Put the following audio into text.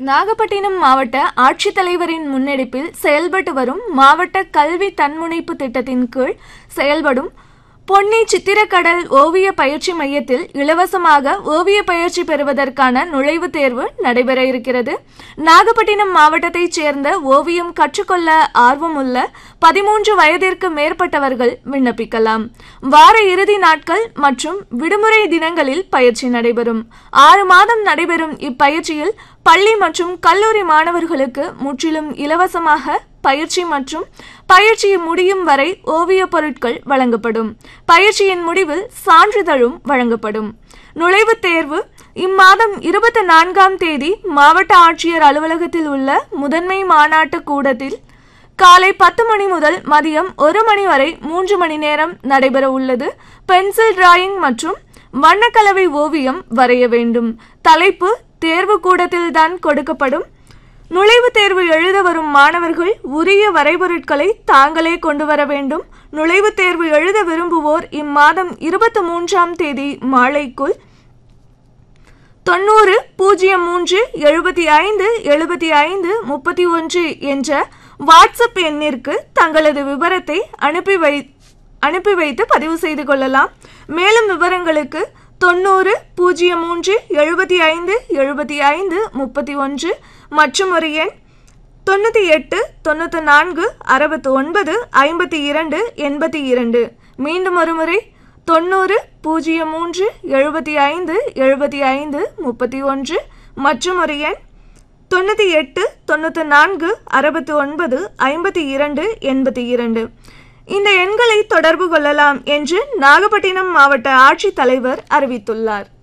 நாகப்பட்டினம் மாவட்ட ஆட்சித்தலைவரின் முன்னெடுப்பில் செயல்பட்டு வரும் மாவட்ட கல்வி தன்முனைப்பு திட்டத்தின் கீழ் செயல்படும் பொன்னி சித்திரக்கடல் ஓவிய பயிற்சி மையத்தில் இலவசமாக ஓவிய பயிற்சி பெறுவதற்கான நுழைவுத் தேர்வு நடைபெற இருக்கிறது நாகப்பட்டினம் மாவட்டத்தைச் சேர்ந்த ஓவியம் கற்றுக்கொள்ள ஆர்வமுள்ள பதிமூன்று வயதிற்கு மேற்பட்டவர்கள் விண்ணப்பிக்கலாம் வார இறுதி நாட்கள் மற்றும் விடுமுறை தினங்களில் பயிற்சி நடைபெறும் ஆறு மாதம் நடைபெறும் இப்பயிற்சியில் பள்ளி மற்றும் கல்லூரி மாணவர்களுக்கு முற்றிலும் இலவசமாக பயிற்சி மற்றும் பயிற்சி முடியும் வரை ஓவியப் பொருட்கள் வழங்கப்படும் பயிற்சியின் முடிவில் சான்றிதழும் வழங்கப்படும் நுழைவுத் தேர்வு இம்மாதம் இருபத்தி நான்காம் தேதி மாவட்ட ஆட்சியர் அலுவலகத்தில் உள்ள முதன்மை மாநாட்டு கூடத்தில் காலை பத்து மணி முதல் மதியம் ஒரு மணி வரை மூன்று மணி நேரம் நடைபெற உள்ளது பென்சில் டிராயிங் மற்றும் வண்ணக்கலவை ஓவியம் வரைய வேண்டும் தலைப்பு தேர்வு கூடத்தில்தான் கொடுக்கப்படும் நுழைவுத் தேர்வு எழுத வரும் மாணவர்கள் உரிய வரைபொருட்களை தாங்களே கொண்டு வர வேண்டும் நுழைவுத் தேர்வு எழுத விரும்புவோர் இம்மாதம் இருபத்தி மூன்றாம் தேதி மாலைக்குள் தொண்ணூறு பூஜ்ஜியம் மூன்று எழுபத்தி ஐந்து எழுபத்தி ஐந்து முப்பத்தி ஒன்று என்ற வாட்ஸ்அப் எண்ணிற்கு தங்களது விவரத்தை அனுப்பி வை அனுப்பி வைத்து பதிவு செய்து கொள்ளலாம் மேலும் விவரங்களுக்கு தொண்ணூறு பூஜ்ஜியம் மூன்று எழுபத்தி ஐந்து எழுபத்தி ஐந்து முப்பத்தி ஒன்று மற்றும் ஒரு எண் தொண்ணூற்றி எட்டு தொண்ணூற்றி நான்கு அறுபத்தி ஒன்பது ஐம்பத்தி இரண்டு எண்பத்தி இரண்டு மீண்டும் ஒரு முறை தொண்ணூறு பூஜ்ஜியம் மூன்று எழுபத்தி ஐந்து எழுபத்தி ஐந்து முப்பத்தி ஒன்று மற்றும் ஒரு எண் தொண்ணூற்றி எட்டு தொண்ணூற்றி நான்கு அறுபத்தி ஒன்பது ஐம்பத்தி இரண்டு எண்பத்தி இரண்டு இந்த எண்களை தொடர்பு கொள்ளலாம் என்று நாகப்பட்டினம் மாவட்ட ஆட்சித்தலைவர் அறிவித்துள்ளார்